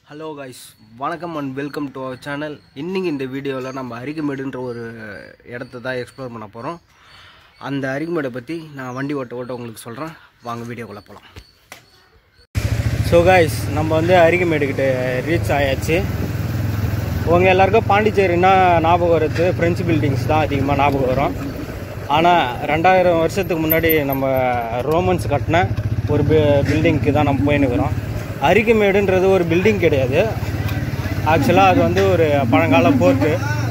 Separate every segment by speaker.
Speaker 1: Hello guys வணக்கம் and welcome to our channel இன்றைக்கி இந்த வீடியோவில் நம்ம அரிக்குமேடுன்ற ஒரு இடத்த தான் எக்ஸ்ப்ளோர் பண்ண போகிறோம் அந்த அரிக்குமேடை பற்றி நான் வண்டி ஓட்ட ஓட்ட உங்களுக்கு சொல்கிறேன் வாங்க வீடியோக்குள்ளே போகலாம் ஸோ காய்ஸ் நம்ம வந்து அரிக்குமேடுக்கிட்ட ரீச் ஆயாச்சு உங்கள் எல்லாருக்கும் பாண்டிச்சேரினா ஞாபகம் வருது ஃப்ரெஞ்சு பில்டிங்ஸ் தான் அதிகமாக ஞாபகம் வரும் ஆனால் ரெண்டாயிரம் வருஷத்துக்கு முன்னாடி நம்ம ரோமன்ஸ் கட்டின ஒரு பில்டிங்க்கு தான் நம்ம போயின்னு இருக்கிறோம் அரிக்குமேடுன்றது ஒரு பில்டிங் கிடையாது ஆக்சுவலாக அது வந்து ஒரு பழங்கால போர்ட்டு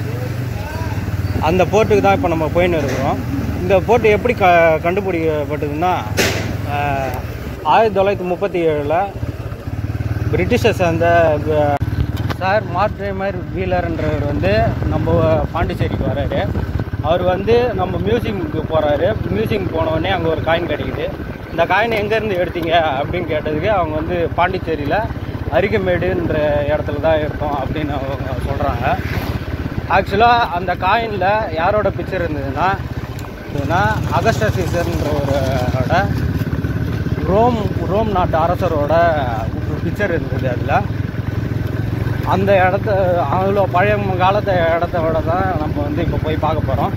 Speaker 1: அந்த போர்ட்டுக்கு தான் இப்போ நம்ம போயின்னு இருக்கிறோம் இந்த போர்ட்டு எப்படி க கண்டுபிடிக்கப்பட்டதுன்னா ஆஹ், ஆயிரத்தி தொள்ளாயிரத்தி முப்பத்தி ஏழில் பிரிட்டிஷர்ஸ் அந்த அஹ், சார் மார்ட்ரேமர் வீலர்ன்றவர் வந்து நம்ம பாண்டிச்சேரிக்கு வராரு அவர் வந்து நம்ம மியூசியமுக்கு போகிறாரு மியூசியம் போனோடனே அங்கே ஒரு காயின் கிடைக்குது இந்த காயின் எங்கேருந்து எடுத்தீங்க அப்படின்னு கேட்டதுக்கு அவங்க வந்து பாண்டிச்சேரியில் அரிக்கமேடுன்ற இடத்துல தான் எடுத்தோம் அப்படின்னு அவங்க சொல்கிறாங்க ஆக்சுவலாக அந்த காயினில் யாரோட பிக்சர் இருந்ததுன்னா இதுனா அகஸ்ட சீசர்ன்றவரோட ரோம் ரோம் நாட்டு அரசரோட பிக்சர் இருந்தது அதில் அந்த இடத்த அவ்வளோ பழைய காலத்து இடத்த விட தான் நம்ம வந்து இப்போ போய் பார்க்க போகிறோம்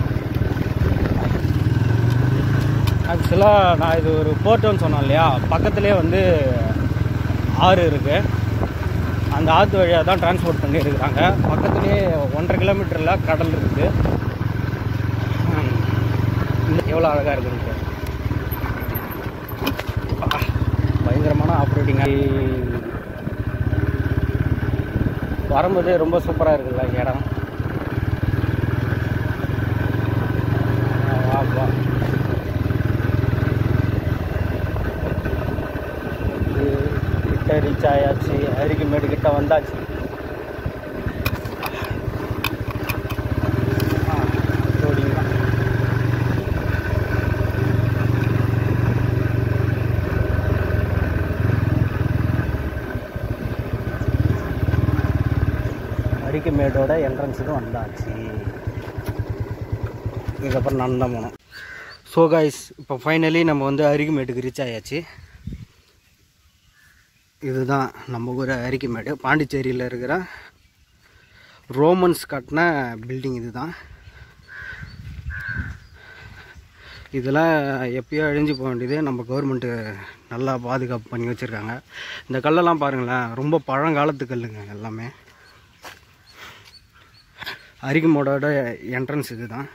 Speaker 1: ஆக்சுவலாக நான் இது ஒரு போர்ட்டுன்னு சொன்னேன் இல்லையா பக்கத்துலேயே வந்து ஆறு இருக்குது அந்த ஆற்று வழியாக தான் டிரான்ஸ்போர்ட் பண்ணியிருக்கிறாங்க பக்கத்துலேயே ஒன்றரை கிலோமீட்டரில் கடல் இருக்குது ஹம். இந்த எவ்வளோ அழகாக இருக்குன்னு பாரு. அப்பா, பயங்கரமான ஆப்ரேட்டிங் வரும்போது ரொம்ப சூப்பராக இருக்குல்ல இந்த இடம் ஆ, வா வா இது கிட்ட ரீச் ஆயாச்சு அரிக்குமேடு கிட்ட வந்தாச்சு ஆ, loading தான். அரிக்குமேடோட என்ட்ரன்ஸுக்கும் வந்தாச்சு இதுக்கப்புறம் நான் தான் போனோம் ஸோ காய்ஸ் இப்போ ஃபைனலி நம்ம வந்து அரிக்குமேட்டுக்கு ரீச் ஆயாச்சு இதுதான் நம்ம ஊர் அரிக்குமேடு பாண்டிச்சேரியில் இருக்கிற ரோமன்ஸ் கட்டின பில்டிங் இதுதான் இதெல்லாம் எப்பயோ அழிஞ்சு போக வேண்டியது நம்ம கவர்மெண்ட்டு நல்லா பாதுகாப்பு பண்ணி வச்சுருக்காங்க இந்த கல்லெல்லாம் பாருங்களேன் ரொம்ப பழங்காலத்து கல்லுங்க எல்லாமே அரிக்குமோடோட என்ட்ரன்ஸ் இதுதான்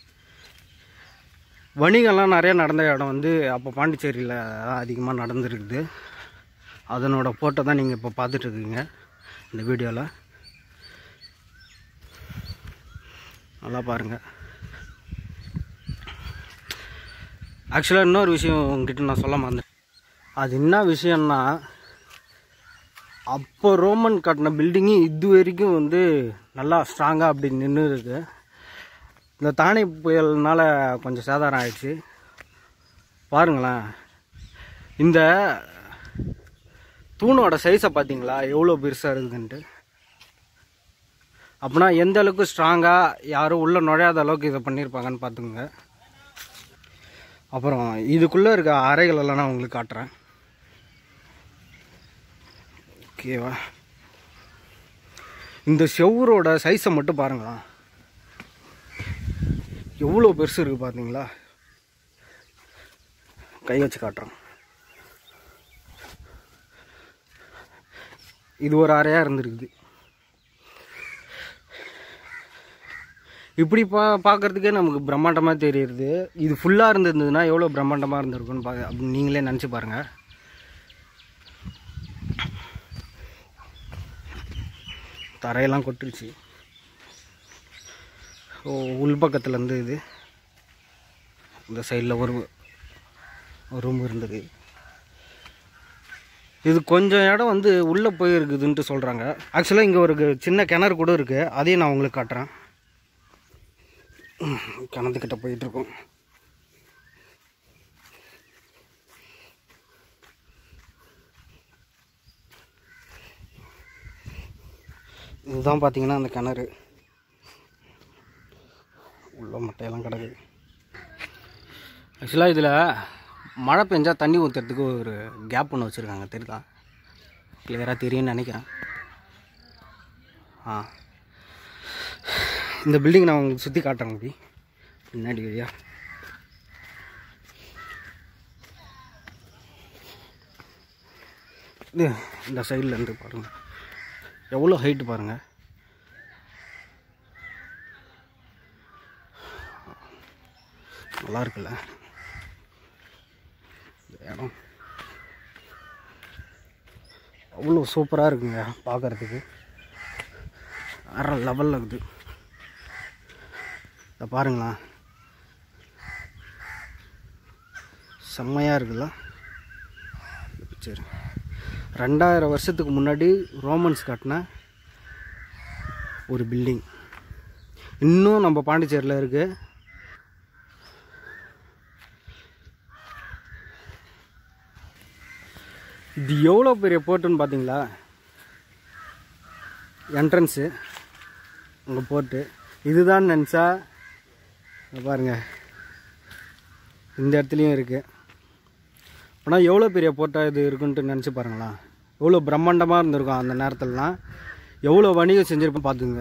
Speaker 1: வணிகம்லாம் நிறைய நடந்த இடம் வந்து அப்போ பாண்டிச்சேரியில் அதிகமாக நடந்துருக்குது அதனோட ஃபோட்டோ தான் நீங்கள் இப்போ பார்த்துட்ருக்கீங்க இந்த வீடியோவில் நல்லா பாருங்கள் ஆக்சுவலாக இன்னொரு விஷயம் உங்ககிட்ட நான் சொல்ல மறந்தேன் அது என்ன விஷயம்னா அப்போ ரோமன் கட்டின பில்டிங்கு இது வரைக்கும் வந்து நல்லா ஸ்ட்ராங்காக அப்படி நின்று இருக்கு இந்த தானே புயல்னால கொஞ்சம் சேதாரம் ஆயிடுச்சு பாருங்களேன் இந்த தூணோட சைஸை பார்த்தீங்களா எவ்வளோ பெருசாக இருக்குதுன்ட்டு அப்படின்னா எந்த அளவுக்கு ஸ்ட்ராங்காக யாரும் உள்ளே நுழையாத அளவுக்கு இதை பண்ணியிருப்பாங்கன்னு பார்த்துங்க அப்புறம் இதுக்குள்ளே இருக்க அறைகள் எல்லாம் நான் உங்களுக்கு காட்டுறேன் ஓகேவா இந்த செவ்வரோட சைஸை மட்டும் பாருங்களா எவ்வளோ பெருசு இருக்குது பார்த்தீங்களா கை வச்சு காட்டுறேன் இது ஒரு அறையாக இருந்திருக்குது இப்படி பா பார்க்கறதுக்கே நமக்கு பிரம்மாண்டமாக தெரியுது இது ஃபுல்லாக இருந்திருந்ததுன்னா எவ்வளோ பிரம்மாண்டமாக இருந்திருக்குன்னு பா அப்படின்னு நீங்களே நினச்சி பாருங்கள் தரையெல்லாம் கொட்டுருச்சு ஓ உள்பக்கத்துலேருந்து இது இந்த சைடில் ஒரு ரூம் இருந்தது இது கொஞ்சம் இடம் வந்து உள்ளே போயிருக்குதுன்ட்டு சொல்கிறாங்க ஆக்சுவலாக இங்கே ஒரு கு- சின்ன கிணறு கூட இருக்குது அதையும் நான் உங்களுக்கு காட்டுறேன் ம், கிணத்துக்கிட்ட போயிட்டுருக்கோம் இதுதான் பார்த்தீங்கன்னா அந்த கிணறு உள்ள மட்டையெல்லாம் கிடக்குது ஆக்சுவலாக இதில் மழை பெஞ்சா தண்ணி ஊற்றுறதுக்கு ஒரு கேப் ஒன்று வச்சுருக்காங்க தெரியுதா கிளியராக தெரியும்னு நினைக்கிறேன் ஆ இந்த பில்டிங் நான் உங்களுக்கு சுற்றி காட்டுறேன் அப்படி பின்னாடி வழியா இது இந்த சைடில் இருந்து பாருங்கள் எவ்வளோ ஹைட்டு பாருங்கள் நல்லா இருக்குல்ல இந்த இடம் அவ்வளோ சூப்பராக இருக்குங்க பார்க்குறதுக்கு வேற லெவலில் இருக்குது இதை பாருங்களேன் செம்மையாக இருக்குல்ல இந்த பிக்சர் ரெண்டாயிரம் வருஷத்துக்கு முன்னாடி ரோமன்ஸ் கட்டின ஒரு பில்டிங் இன்னும் நம்ம பாண்டிச்சேரியில் இருக்குது இது எவ்வளோ பெரிய போர்ட்டுன்னு பார்த்தீங்களா என்ட்ரன்ஸு உங்கள் போர்ட்டு இதுதான் நினச்சா இங்க பாருங்க இந்த இடத்துலையும் இருக்குது ஆனால் எவ்வளோ பெரிய போர்ட்டாக இது இருக்குன்ட்டு நினச்சி பாருங்களா எவ்வளோ பிரம்மாண்டமாக இருந்திருக்கும் அந்த நேரத்துலலாம் எவ்வளோ வணிகம் செஞ்சுருப்போம் பார்த்துங்க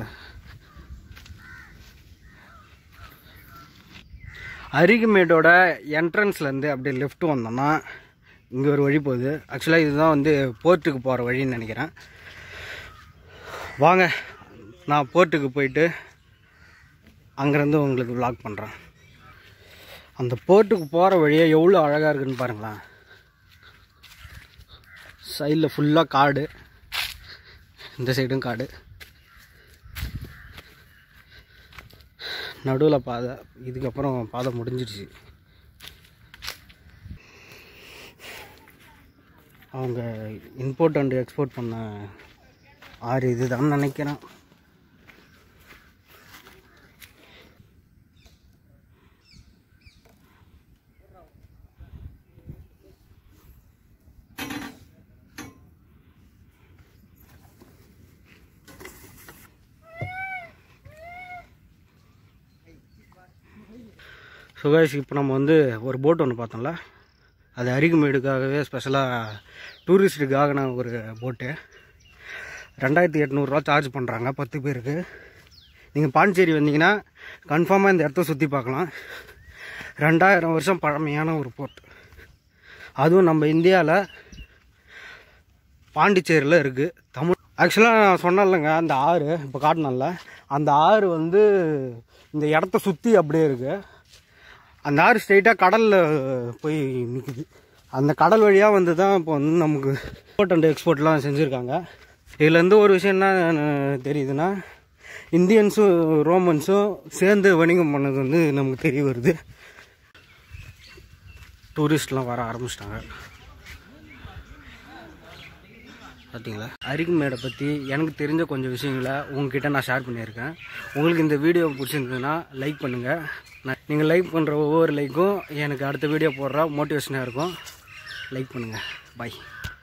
Speaker 1: அரிகுமேட்டோட என்ட்ரன்ஸ்லேருந்து அப்படியே லெஃப்ட் வந்தோம்னா இங்கே ஒரு வழி போகுது ஆக்சுவலாக இதுதான் வந்து போர்ட்டுக்கு போகிற வழின்னு நினைக்கிறேன் வாங்க நான் போர்ட்டுக்கு போயிட்டு அங்கேருந்து உங்களுக்கு vlog பண்ணுறேன் அந்த போர்ட்டுக்கு போகிற வழியே எவ்வளோ அழகாக இருக்குன்னு பாருங்களேன் சைடில் ஃபுல்லாக காடு இந்த சைடும் காடு நடுவில் பாதை இதுக்கப்புறம் பாதை முடிஞ்சிடுச்சு அவங்க இம்போர்ட் அண்ட் எக்ஸ்போர்ட் பண்ண ஆறு இதுதான் நினைக்கிறேன் சுகாஷ் இப்போ நம்ம வந்து ஒரு போட் ஒன்று பார்த்தோம்ல அது அரிகுமேடுக்காகவே ஸ்பெஷலாக டூரிஸ்ட்டுக்காக நான் ஒரு போட்டு ரெண்டாயிரத்தி எட்நூறுரூவா சார்ஜ் பண்ணுறாங்க பத்து பேருக்கு நீங்கள் பாண்டிச்சேரி வந்தீங்கன்னா கன்ஃபார்மாக இந்த இடத்த சுற்றி பார்க்கலாம் ரெண்டாயிரம் வருஷம் பழமையான ஒரு போர்ட் அதுவும் நம்ம இந்தியாவில் பாண்டிச்சேரியில் இருக்குது தமிழ் ஆக்சுவலாக நான் சொன்னேன்லங்க அந்த ஆறு இப்போ காட்டினேன்ல அந்த ஆறு வந்து இந்த இடத்த சுற்றி அப்படியே இருக்குது அந்த ஆறு ஸ்ட்ரெயிட்டாக கடலில் போய் நிற்குது அந்த கடல் வழியாக வந்து தான் இப்போ வந்து நமக்கு இம்போர்ட் அண்ட் எக்ஸ்போர்ட்லாம் செஞ்சுருக்காங்க இதுலேருந்து ஒரு விஷயம் என்ன தெரியுதுன்னா இந்தியன்ஸும் ரோமன்ஸும் சேர்ந்து வணிகம் பண்ணது வந்து நமக்கு தெரிய வருது டூரிஸ்ட்லாம் வர ஆரம்பிச்சிட்டாங்க பார்த்தீங்களா அரிக்குமேடை பற்றி எனக்கு தெரிஞ்ச கொஞ்சம் விஷயங்களை உங்ககிட்ட நான் ஷேர் பண்ணியிருக்கேன் உங்களுக்கு இந்த வீடியோ பிடிச்சிருந்ததுன்னா லைக் பண்ணுங்கள் நான் நீங்கள் லைக் பண்ணுற ஒவ்வொரு லைக்கும் எனக்கு அடுத்த வீடியோ போடுற மோட்டிவேஷனாக இருக்கும் லைக் பண்ணுங்கள் பாய்